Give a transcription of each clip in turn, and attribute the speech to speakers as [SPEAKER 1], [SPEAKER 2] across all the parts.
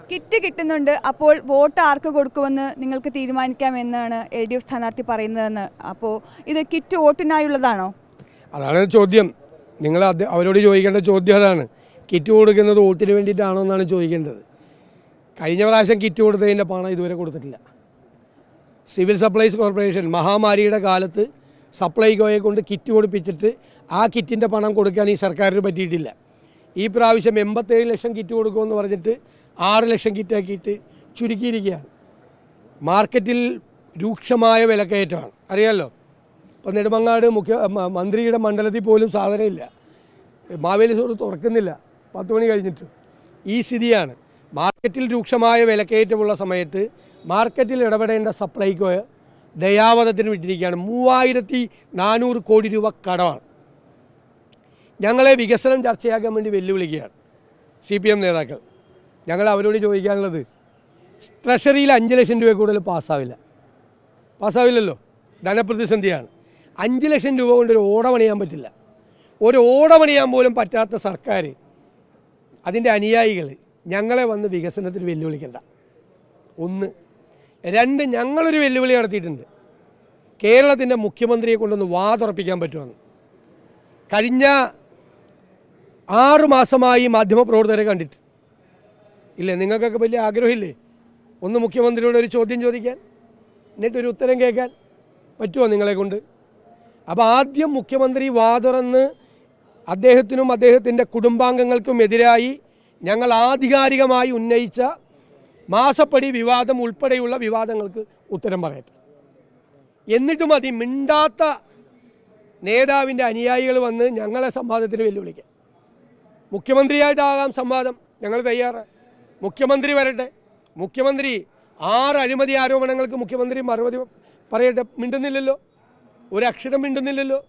[SPEAKER 1] kit കിട്ടുന്നുണ്ട് അപ്പോൾ vote ആർക്ക് കൊടുക്കുമെന്ന് നിങ്ങൾക്ക് തീരുമാനിക്കാമെന്നാണ് എൽ ഡി എഫ് സ്ഥാനാർത്ഥി പറയുന്നതെന്ന് അപ്പോൾ ഇത് കിറ്റ് വോട്ടിനായുള്ളതാണോ
[SPEAKER 2] അതാണ് ചോദ്യം നിങ്ങൾ അത് അവരോട് ചോദിക്കേണ്ട ചോദ്യം അതാണ് കിറ്റ് കൊടുക്കുന്നത് വോട്ടിന് വേണ്ടിയിട്ടാണോ എന്നാണ് ചോദിക്കേണ്ടത് കഴിഞ്ഞ പ്രാവശ്യം കിറ്റ് കൊടുത്തതിൻ്റെ പണം ഇതുവരെ കൊടുത്തിട്ടില്ല സിവിൽ സപ്ലൈസ് കോർപ്പറേഷൻ മഹാമാരിയുടെ കാലത്ത് സപ്ലൈകോയെ കൊണ്ട് കിറ്റ് കൊടുപ്പിച്ചിട്ട് ആ കിറ്റിൻ്റെ പണം കൊടുക്കാൻ ഈ സർക്കാരിന് പറ്റിയിട്ടില്ല ഈ പ്രാവശ്യം എൺപത്തേഴ് ലക്ഷം കിറ്റ് കൊടുക്കുമെന്ന് പറഞ്ഞിട്ട് ആറ് ലക്ഷം കിറ്റാക്കിയിട്ട് ചുരുക്കിയിരിക്കുകയാണ് മാർക്കറ്റിൽ രൂക്ഷമായ വിലക്കയറ്റമാണ് അറിയാമല്ലോ ഇപ്പോൾ നെടുമങ്ങാട് മുഖ്യ മ- മന്ത്രിയുടെ മണ്ഡലത്തിൽ പോലും സാധനമില്ല മാവേലി സ്റ്റോർ തുറക്കുന്നില്ല പത്ത് മണി കഴിഞ്ഞിട്ട് ഈ സ്ഥിതിയാണ് മാർക്കറ്റിൽ രൂക്ഷമായ വിലക്കയറ്റമുള്ള സമയത്ത് മാർക്കറ്റിൽ ഇടപെടേണ്ട സപ്ലൈകോ ദയാവധത്തിന് വിട്ടിരിക്കുകയാണ് മൂവായിരത്തി നാനൂറ് കോടി രൂപ കടമാണ് ഞങ്ങളെ വികസനം ചർച്ചയാക്കാൻ വേണ്ടി വെല്ലുവിളിക്കുകയാണ് സി പി എം നേതാക്കൾ ഞങ്ങൾ അവരോട് ചോദിക്കാനുള്ളത് ട്രഷറിയിൽ അഞ്ച് ലക്ഷം രൂപ കൂടുതൽ പാസ്സാവില്ല പാസ്സാവില്ലല്ലോ ധനപ്രതിസന്ധിയാണ് അഞ്ച് ലക്ഷം രൂപ കൊണ്ട് ഒരു ഓട പണിയാൻ പറ്റില്ല ഒരു ഓട പണിയാൻ പോലും പറ്റാത്ത സർക്കാർ അതിൻ്റെ അനുയായികൾ ഞങ്ങളെ വന്ന് വികസനത്തിന് വെല്ലുവിളിക്കണ്ട ഒന്ന് രണ്ട് ഞങ്ങളൊരു വെല്ലുവിളി നടത്തിയിട്ടുണ്ട് കേരളത്തിൻ്റെ മുഖ്യമന്ത്രിയെ കൊണ്ടൊന്ന് വാ തുറപ്പിക്കാൻ പറ്റുമെന്ന് കഴിഞ്ഞ ആറു മാസമായി മാധ്യമപ്രവർത്തകരെ കണ്ടിട്ട് ഇല്ലേ നിങ്ങൾക്കൊക്കെ വലിയ ആഗ്രഹമില്ലേ ഒന്ന് മുഖ്യമന്ത്രിയോട് ഒരു ചോദ്യം ചോദിക്കാൻ എന്നിട്ടൊരു ഉത്തരം കേൾക്കാൻ പറ്റുമോ നിങ്ങളെ കൊണ്ട് അപ്പോൾ ആദ്യം മുഖ്യമന്ത്രി വാ തുറന്ന് അദ്ദേഹത്തിനും അദ്ദേഹത്തിൻ്റെ കുടുംബാംഗങ്ങൾക്കും എതിരായി ഞങ്ങൾ ആധികാരികമായി ഉന്നയിച്ച മാസപ്പടി വിവാദം ഉൾപ്പെടെയുള്ള വിവാദങ്ങൾക്ക് ഉത്തരം പറയട്ടെ എന്നിട്ടും മതി മിണ്ടാത്ത നേതാവിൻ്റെ അനുയായികൾ വന്ന് ഞങ്ങളെ സംവാദത്തിന് വെല്ലുവിളിക്കാം മുഖ്യമന്ത്രിയായിട്ടാകാം സംവാദം ഞങ്ങൾ തയ്യാറ് മുഖ്യമന്ത്രി വരട്ടെ മുഖ്യമന്ത്രി ആറ് അഴിമതി ആരോപണങ്ങൾക്ക് മുഖ്യമന്ത്രി മറുപടി പറയട്ടെ മിണ്ടുന്നില്ലല്ലോ ഒരക്ഷരം മിണ്ടുന്നില്ലല്ലോ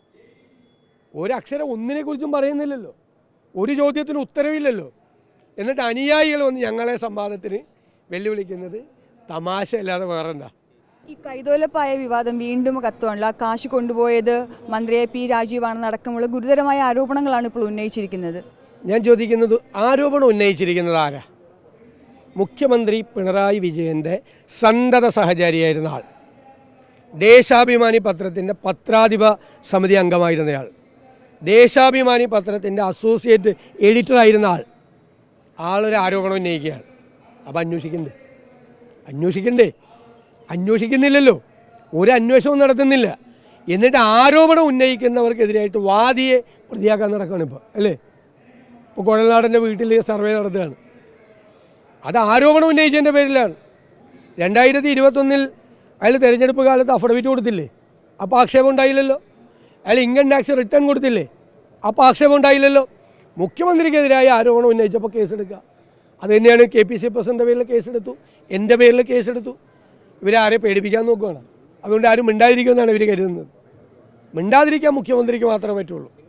[SPEAKER 2] ഒരക്ഷരം ഒന്നിനെക്കുറിച്ചും പറയുന്നില്ലല്ലോ ഒരു ചോദ്യത്തിന് ഉത്തരവില്ലല്ലോ എന്നിട്ട് അനുയായികൾ വന്ന് ഞങ്ങളെ സംവാദത്തിന് വെല്ലുവിളിക്കുന്നത് തമാശ അല്ലാതെ വേറെന്താ
[SPEAKER 1] ഈ കൈതോലപ്പായ വിവാദം വീണ്ടും കത്തുവാണല്ലോ ആ കാശ് കൊണ്ടുപോയത് മന്ത്രിയെ പി രാജീവാണെന്ന് അടക്കമുള്ള ഗുരുതരമായ ആരോപണങ്ങളാണ് ഇപ്പോൾ ഉന്നയിച്ചിരിക്കുന്നത്
[SPEAKER 2] ഞാൻ ചോദിക്കുന്നത് ആരോപണം ഉന്നയിച്ചിരിക്കുന്നത് ആരാ മുഖ്യമന്ത്രി പിണറായി വിജയൻ്റെ സന്തത സഹചാരിയായിരുന്ന ആൾ ദേശാഭിമാനി പത്രത്തിൻ്റെ പത്രാധിപ സമിതി അംഗമായിരുന്നയാൾ ദേശാഭിമാനി പത്രത്തിൻ്റെ അസോസിയേറ്റ് എഡിറ്ററായിരുന്ന ആൾ ആളൊരു ആരോപണം ഉന്നയിക്കുകയാണ് അപ്പം അന്വേഷിക്കണ്ടേ അന്വേഷിക്കണ്ടേ അന്വേഷിക്കുന്നില്ലല്ലോ ഒരു അന്വേഷണവും നടത്തുന്നില്ല എന്നിട്ട് ആരോപണം ഉന്നയിക്കുന്നവർക്കെതിരായിട്ട് വാദിയെ പ്രതിയാക്കാൻ നടക്കുകയാണ് ഇപ്പോൾ അല്ലേ ഇപ്പോൾ കുഴൽനാടൻ്റെ വീട്ടിൽ സർവേ നടത്തുകയാണ് അത് ആരോപണം ഉന്നയിച്ചതിൻ്റെ പേരിലാണ് രണ്ടായിരത്തി ഇരുപത്തൊന്നിൽ അയാൾ തെരഞ്ഞെടുപ്പ് കാലത്ത് അഫിഡവിറ്റ് കൊടുത്തില്ലേ അപ്പോൾ ആക്ഷേപം ഉണ്ടായില്ലല്ലോ അയാൾ ഇൻകം ടാക്സ് റിട്ടേൺ കൊടുത്തില്ലേ അപ്പോൾ ആക്ഷേപം ഉണ്ടായില്ലല്ലോ മുഖ്യമന്ത്രിക്കെതിരായ ആരോപണം ഉന്നയിച്ചപ്പോൾ കേസെടുക്കുക അത് തന്നെയാണ് കെ പി സി പ്രസിഡൻ്റെ പേരിൽ കേസെടുത്തു എൻ്റെ പേരിൽ കേസെടുത്തു ഇവരാരെ പേടിപ്പിക്കാൻ നോക്കുകയാണ് അതുകൊണ്ട് ആരും മിണ്ടാതിരിക്കുമെന്നാണ് ഇവർ കരുതുന്നത് മിണ്ടാതിരിക്കാൻ മുഖ്യമന്ത്രിക്ക് മാത്രമേ പറ്റുള്ളൂ